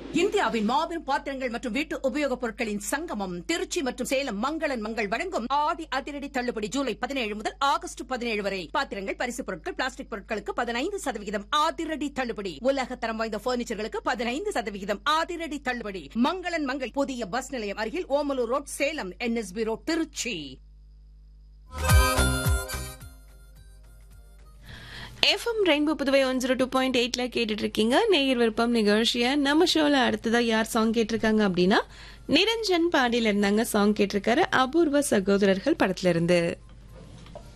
இந்தியாவின் மாபெரும் பாத்திரங்கள் மற்றும் வீட்டு உபயோகப் பொருட்களின் சங்கமம் திருச்சி மற்றும் சேலம் மங்களன் மங்கள் வழங்கும் ஆடி அதிரடி தள்ளுபடி ஜூலை பதினேழு முதல் ஆகஸ்ட் பதினேழு வரை பாத்திரங்கள் பரிசுப் பொருட்கள் பிளாஸ்டிக் பொருட்களுக்கு பதினைந்து சதவிகிதம் அதிரடி தள்ளுபடி உலக தரம் வாய்ந்த பர்னிச்சர்களுக்கு பதினைந்து சதவிகிதம் அதிரடி தள்ளுபடி மங்களன் மங்கள் புதிய பஸ் நிலையம் அருகில் Omalur road Salem NSB road Trichy FM rainbow Puduvai one zero two point எயிட்ல கேட்டுட்டு இருக்கீங்க நேயர் விருப்பம் நிகழ்ச்சியை நம்ம ஷோல அடுத்ததா யார் சாங் கேட்டிருக்காங்க அப்படின்னா நிரஞ்சன் பாடியில இருந்தாங்க சாங் கேட்டிருக்காரு அபூர்வ சகோதரர்கள் படத்துல இருந்து